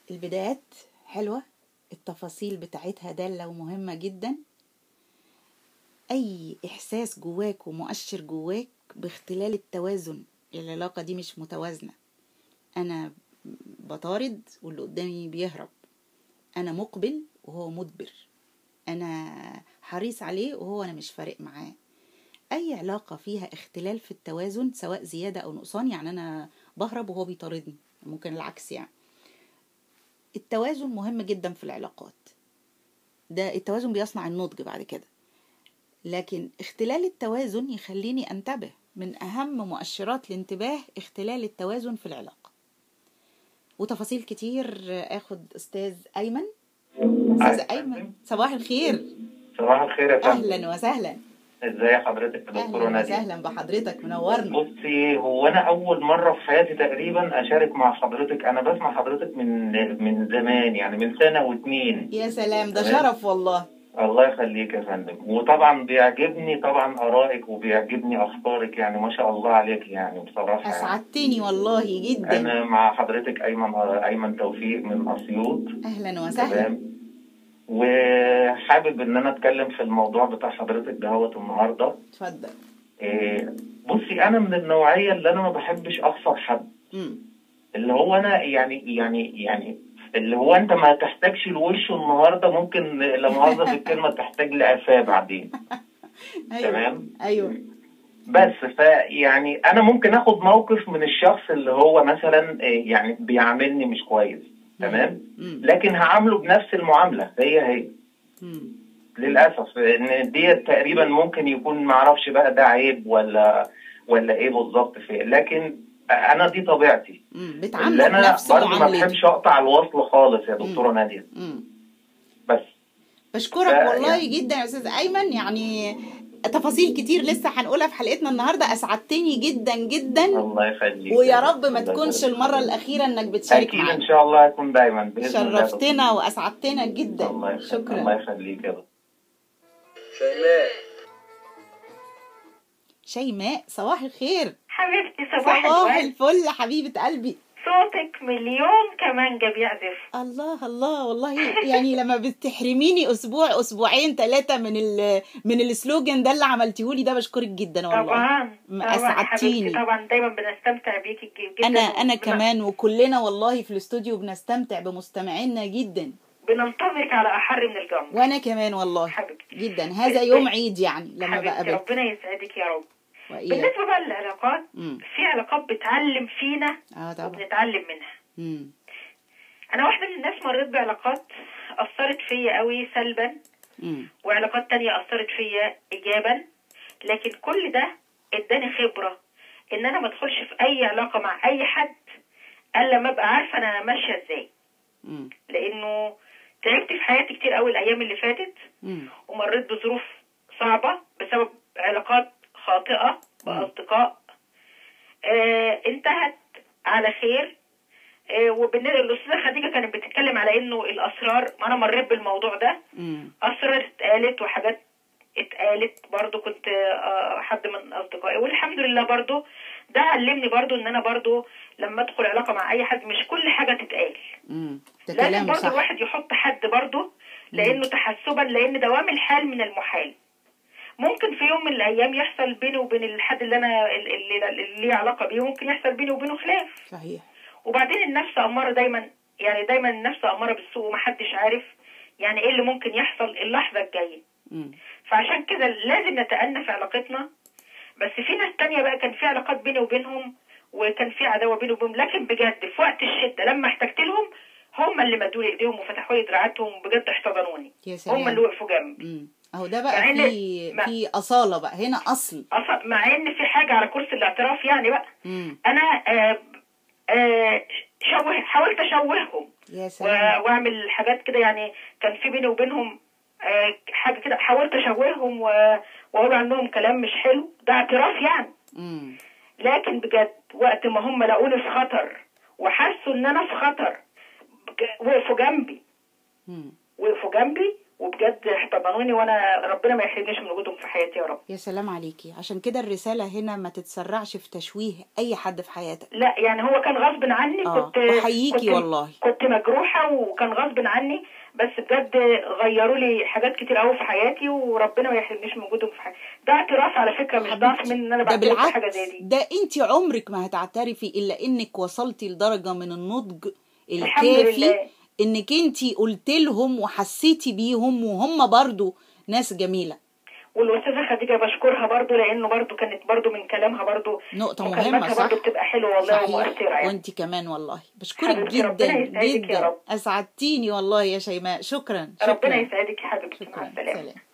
البدايات حلوة التفاصيل بتاعتها دالة ومهمة جدا أي إحساس جواك ومؤشر جواك باختلال التوازن العلاقة دي مش متوازنة أنا بطارد واللي قدامي بيهرب أنا مقبل وهو مدبر أنا حريص عليه وهو أنا مش فارق معاه أي علاقة فيها اختلال في التوازن سواء زيادة أو نقصان يعني أنا بهرب وهو بيطاردني ممكن العكس يعني التوازن مهم جدا في العلاقات ده التوازن بيصنع النضج بعد كده لكن اختلال التوازن يخليني انتبه من اهم مؤشرات الانتباه اختلال التوازن في العلاقه وتفاصيل كتير اخد استاذ ايمن استاذ ايمن صباح الخير صباح الخير يا فندم اهلا وسهلا ازاي حضرتك يا دكتوره اهلا ناديه وسهلا بحضرتك منورنا بصي هو انا اول مره في حياتي تقريبا اشارك مع حضرتك انا بسمع حضرتك من من زمان يعني من سنه واتنين يا سلام ده تمام. شرف والله الله يخليك يا فندم وطبعا بيعجبني طبعا ارائك وبيعجبني افكارك يعني ما شاء الله عليك يعني بصراحه يعني. اسعدتني والله جدا انا مع حضرتك ايمن ايمن توفيق من اسيوط اهلا وسهلا تمام وحابب ان انا اتكلم في الموضوع بتاع حضرتك دهوت النهارده اتفضل إيه، بصي انا من النوعيه اللي انا ما بحبش اخسر حد مم. اللي هو انا يعني يعني يعني اللي هو انت ما تحتاجش الوش النهارده ممكن لا مؤاخذه في الكلمه تحتاج لقفاه بعدين ايوه تمام ايوه بس فيعني انا ممكن اخد موقف من الشخص اللي هو مثلا إيه، يعني بيعاملني مش كويس تمام مم. لكن هعامله بنفس المعامله هي هي مم. للاسف ان ديت تقريبا ممكن يكون معرفش بقى ده عيب ولا ولا ايه بالظبط فيه لكن انا دي طبيعتي مم. اللي بتعامله انا بنفس برضه ما معاملته بحبش اقطع الوصل خالص يا دكتوره ناديه مم. بس بشكرك ف- والله يعني- جدا يا استاذ ايمن يعني تفاصيل كتير لسه هنقولها في حلقتنا النهارده اسعدتني جدا جدا الله يخليك ويا يا رب ما الله تكونش يخليك. المره الاخيره انك بتشارك اكيد ان معانا شاء الله هيكون دايما باذن الله يا دكتور. شرفتنا واسعدتنا جدا الله يخليك الله شكرا يخليك يا دكتور شيماء شيماء صباح الخير حبيبتي صباح صباح الورد الفل حبيبه قلبي صوتك مليون كمانجة بيعزف الله الله والله يعني لما بتحرميني اسبوع اسبوعين ثلاثه من ال من السلوجان ده اللي عملتيهولي ده بشكرك جدا والله طبعا ما طبعا أسعدتيني. حبيبتي طبعا دايما بنستمتع بيكي ج- جدا انا انا وبن- كمان وكلنا والله في الاستوديو بنستمتع بمستمعينا جدا بننتظرك على أحر من الجمر وانا كمان والله حبيبتي جدا هذا يوم عيد يعني لما حبيبتي بقابلك ربنا يسعدك يا رب واياك بالنسبة بقى للعلاقات مم. في علاقات بتعلم فينا اه طبعا وبنتعلم منها مم. أنا واحدة من الناس مريت بعلاقات أثرت فيا قوي سلبا مم. وعلاقات تانية أثرت فيا إيجابا لكن كل ده اداني خبرة إن أنا ما أدخلش في أي علاقة مع أي حد إلا لما أبقى عارفة أنا ماشية إزاي مم. لأنه تعبت في حياتي كتير قوي الأيام اللي فاتت مم. ومريت بظروف صعبة بسبب علاقات خاطئة بأصدقاء آه انتهت على خير آه وبالنسبة الأستاذة خديجة كانت بتتكلم على إنه الأسرار أنا مريت بالموضوع ده مم. اسرار اتقالت وحاجات اتقالت برضو كنت آه، حد من اصدقائي والحمد لله برضو ده علمني برضو ان انا برضو لما ادخل علاقه مع اي حد مش كل حاجه تتقال مم. ده لازم كلام برضو صح الواحد يحط حد برضو لانه تحسبا لان دوام الحال من المحال ممكن في يوم من الايام يحصل بيني وبين الحد اللي انا اللي, اللي ليه علاقه بيه ممكن يحصل بيني وبينه خلاف صحيح وبعدين النفس أمارة دايما يعني دايما النفس أمارة بالسوء ومحدش عارف يعني ايه اللي ممكن يحصل اللحظة الجاية مم. فعشان كده لازم نتأنى في علاقتنا بس في ناس تانية بقى كان في علاقات بيني وبينهم وكان في عداوة بيني وبينهم لكن بجد في وقت الشدة لما احتجت لهم هم اللي مدوا لي ايديهم وفتحوا لي دراعاتهم بجد احتضنوني يا هم سلام اللي وقفوا جنبي مم. اهو ده مع بقى إن- في مع- في اصاله بقى هنا اصل أصلا مع ان في حاجة على كرسي الاعتراف يعني بقى مم. انا آه آه شوه حاولت اشوههم يا و- سلام واعمل حاجات كده يعني كان في بيني وبينهم آه، حاجه كده حاولت اشوههم و- واقول عنهم كلام مش حلو ده اعتراف يعني مم. لكن بجد وقت ما هم لقوني في خطر وحسوا ان انا في خطر بج- وقفوا جنبي مم. وقفوا جنبي وبجد احتضنوني وانا ربنا ما يحرمنيش من وجودهم في حياتي يا رب يا سلام عليكي عشان كده الرسالة هنا ما تتسرعش في تشويه أي حد في حياتك لا يعني هو كان غصب عني آه، كنت أحييكي كنت والله. كنت مجروحه وكان غصب عني بس بجد غيروا لي حاجات كتير قوي في حياتي وربنا ما يحرمنيش من وجودهم في حياتي ده اعتراف على فكره مش ضعف حبيبتي، مني ان انا ده بعترف بحاجه بالعكس زي دي ده انت عمرك ما هتعترفي الا انك وصلتي لدرجه من النضج الحمد الكافي لله. انك انت قلت لهم وحسيتي بيهم وهم برضو ناس جميله والاستاذه خديجه بشكرها برضو لانه برضو كانت برضو من كلامها برضو نقطه مكالماتها مهمه صح برضو بتبقى حلوه والله ومؤثره يعني وانت كمان والله بشكرك حبيبتي، ربنا جدا يسعدك يا جدا رب. اسعدتيني والله يا شيماء شكرا ربنا شكرا يسعدك يا حبيبتي مع شكرا السلامه سلام